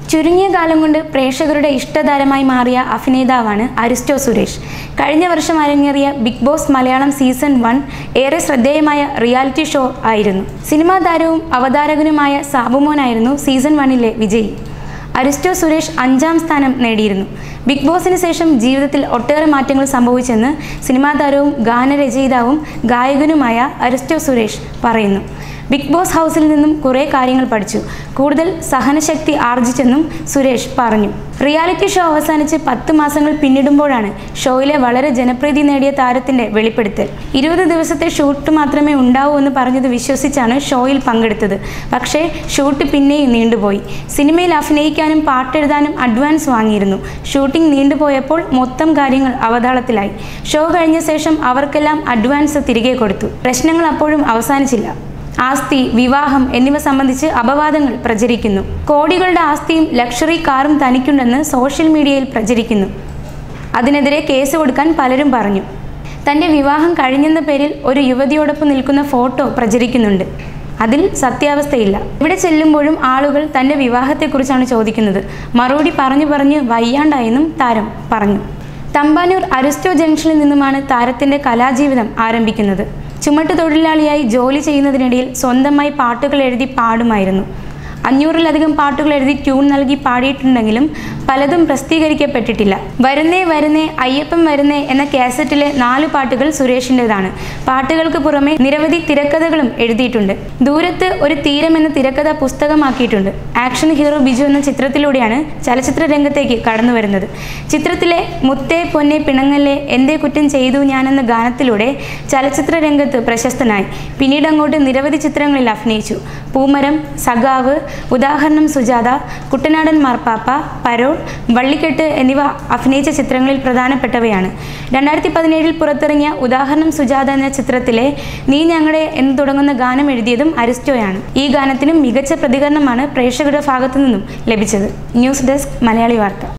ചുരുങ്ങിയ കാലം കൊണ്ട് പ്രേക്ഷകരുടെ ഇഷ്ടതാരമായി മാറിയ അഭിനേതാവാണ് അരിസ്റ്റോ സുരേഷ് കഴിഞ്ഞ വർഷം അരങ്ങേറിയ Bigg Boss Malayalam season one ഏറെ ശ്രദ്ധേയമായ റിയാലിറ്റി ഷോ ആയിരുന്നു സിനിമാ താരവും അവതാരകനുമായ സാബുമോനായിരുന്നു സീസൺ വണ്ണിലെ വിജയി അരിസ്റ്റോ സുരേഷ് അഞ്ചാം സ്ഥാനം നേടിയിരുന്നു ബിഗ് ബോസിന് ശേഷം ജീവിതത്തിൽ ഒട്ടേറെ മാറ്റങ്ങൾ സംഭവിച്ചെന്ന് സിനിമാ താരവും ഗാനരചയിതാവും ഗായകനുമായ അരിസ്റ്റോ സുരേഷ് പറയുന്നു ബിഗ് ബോസ് ഹൗസിൽ നിന്നും കുറേ കാര്യങ്ങൾ പഠിച്ചു കൂടുതൽ സഹനശക്തി ആർജിച്ചെന്നും സുരേഷ് പറഞ്ഞു റിയാലിറ്റി ഷോ അവസാനിച്ച് പത്ത് മാസങ്ങൾ പിന്നിടുമ്പോഴാണ് ഷോയിലെ വളരെ ജനപ്രീതി നേടിയ താരത്തിന്റെ വെളിപ്പെടുത്തൽ ഇരുപത് ദിവസത്തെ ഷൂട്ട് മാത്രമേ ഉണ്ടാവൂ എന്ന് പറഞ്ഞത് വിശ്വസിച്ചാണ് ഷോയിൽ പങ്കെടുത്തത് പക്ഷേ ഷൂട്ട് പിന്നെയും നീണ്ടുപോയി സിനിമയിൽ അഭിനയിക്കാനും പാട്ടെഴുതാനും അഡ്വാൻസ് വാങ്ങിയിരുന്നു ഷൂട്ടിംഗ് നീണ്ടുപോയപ്പോൾ മൊത്തം കാര്യങ്ങൾ അവതാളത്തിലായി ഷോ കഴിഞ്ഞ ശേഷം അവർക്കെല്ലാം അഡ്വാൻസ് തിരികെ കൊടുത്തു പ്രശ്നങ്ങൾ അപ്പോഴും അവസാനിച്ചില്ല ആസ്തി വിവാഹം എന്നിവ സംബന്ധിച്ച് അപവാദങ്ങൾ പ്രചരിക്കുന്നു കോടികളുടെ ആസ്തിയും ലക്ഷറി കാറും തനിക്കുണ്ടെന്ന് സോഷ്യൽ മീഡിയയിൽ പ്രചരിക്കുന്നു അതിനെതിരെ കേസ് കൊടുക്കാൻ പലരും പറഞ്ഞു തൻ്റെ വിവാഹം കഴിഞ്ഞെന്ന പേരിൽ ഒരു യുവതിയോടൊപ്പം നിൽക്കുന്ന ഫോട്ടോ പ്രചരിക്കുന്നുണ്ട് അതിൽ സത്യാവസ്ഥയില്ല ഇവിടെ ചെല്ലുമ്പോഴും ആളുകൾ തൻ്റെ വിവാഹത്തെക്കുറിച്ചാണ് ചോദിക്കുന്നത് മറുപടി പറഞ്ഞു പറഞ്ഞ് വയ്യാണ്ടായെന്നും താരം പറഞ്ഞു തമ്പാനൂർ അരിസ്റ്റോ ജംഗ്ഷനിൽ നിന്നുമാണ് താരത്തിൻ്റെ കലാജീവിതം ആരംഭിക്കുന്നത് ചുമട്ടുതൊഴിലാളിയായി ജോലി ചെയ്യുന്നതിനിടയിൽ സ്വന്തമായി പാട്ടുകൾ എഴുതി പാടുമായിരുന്നു അഞ്ഞൂറിലധികം പാട്ടുകൾ എഴുതി ട്യൂൺ നൽകി പാടിയിട്ടുണ്ടെങ്കിലും പലതും പ്രസിദ്ധീകരിക്കപ്പെട്ടിട്ടില്ല വരുന്നേ വരുന്നേ അയ്യപ്പൻ വരുന്നേ എന്ന കാസറ്റിലെ നാല് പാട്ടുകൾ സുരേഷിൻ്റെതാണ് പാട്ടുകൾക്ക് പുറമെ നിരവധി തിരക്കഥകളും എഴുതിയിട്ടുണ്ട് ദൂരത്ത് ഒരു തീരം എന്ന തിരക്കഥ പുസ്തകമാക്കിയിട്ടുണ്ട് ആക്ഷൻ ഹീറോ ബിജു എന്ന ചിത്രത്തിലൂടെയാണ് ചലച്ചിത്ര രംഗത്തേക്ക് കടന്നു വരുന്നത് ചിത്രത്തിലെ മുത്തേ പൊന്നെ പിണങ്ങല്ലേ എന്തേ കുറ്റം ചെയ്തു ഞാനെന്ന ഗാനത്തിലൂടെ ചലച്ചിത്ര രംഗത്ത് പ്രശസ്തനായി പിന്നീട് അങ്ങോട്ട് നിരവധി ചിത്രങ്ങളിൽ അഭിനയിച്ചു പൂമരം സഖാവ് ഉദാഹരണം സുജാത കുട്ടനാടൻ മാർപ്പാപ്പ പരോൾ വള്ളിക്കെട്ട് എന്നിവ അഭിനയിച്ച ചിത്രങ്ങളിൽ പ്രധാനപ്പെട്ടവയാണ് രണ്ടായിരത്തി പതിനേഴിൽ പുറത്തിറങ്ങിയ ഉദാഹരണം സുജാത എന്ന ചിത്രത്തിലെ നീ ഞങ്ങളുടെ എന്ന് തുടങ്ങുന്ന ഗാനം എഴുതിയതും അരിസ്റ്റോയാണ് ഈ ഗാനത്തിനും മികച്ച പ്രതികരണമാണ് പ്രേക്ഷകരുടെ ഭാഗത്തു നിന്നും ലഭിച്ചത് ന്യൂസ് ഡെസ്ക് മലയാളി വാർത്ത